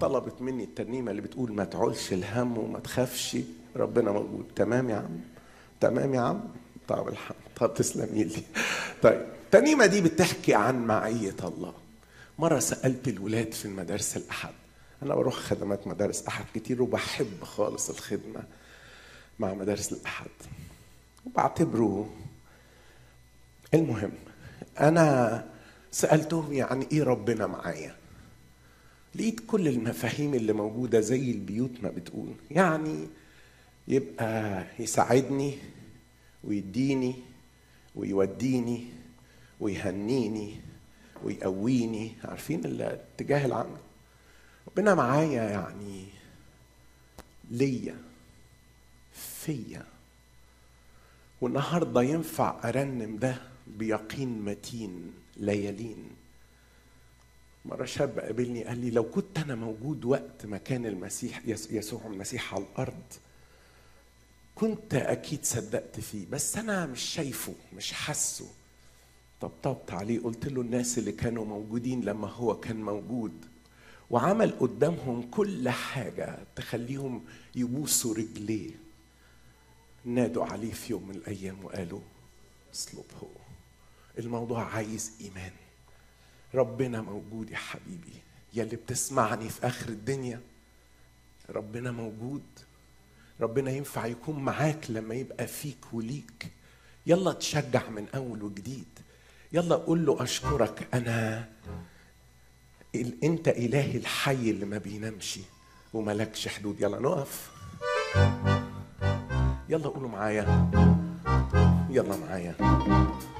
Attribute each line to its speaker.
Speaker 1: طلبت مني الترنيمة اللي بتقول ما تعولش الهم وما تخافش ربنا موجود تمام يا عم تمام يا عم طب الحمد طب تسلمي لي طيب الترنيمة دي بتحكي عن معية الله مرة سألت الولاد في المدارس الأحد أنا بروح خدمات مدارس أحد كتير وبحب خالص الخدمة مع مدارس الأحد وبعتبره المهم أنا سألتهم يعني إيه ربنا معايا لقيت كل المفاهيم اللي موجودة زي البيوت ما بتقول يعني يبقى يساعدني ويديني ويوديني ويهنيني ويقويني عارفين الاتجاه العام ربنا معايا يعني ليا فيا والنهارده ينفع ارنم ده بيقين متين ليالين مرة شاب قابلني قال لي لو كنت أنا موجود وقت ما كان المسيح يسوع المسيح على الأرض كنت أكيد صدقت فيه بس أنا مش شايفه مش حاسه طبطبت عليه قلت له الناس اللي كانوا موجودين لما هو كان موجود وعمل قدامهم كل حاجة تخليهم يبوسوا رجليه نادوا عليه في يوم من الأيام وقالوا اصلبه الموضوع عايز إيمان ربنا موجود يا حبيبي يلي بتسمعني في آخر الدنيا ربنا موجود ربنا ينفع يكون معاك لما يبقى فيك وليك يلا تشجع من أول وجديد يلا قول له أشكرك أنا أنت إلهي الحي اللي ما بينامش وملكش حدود يلا نقف يلا قولوا معايا يلا معايا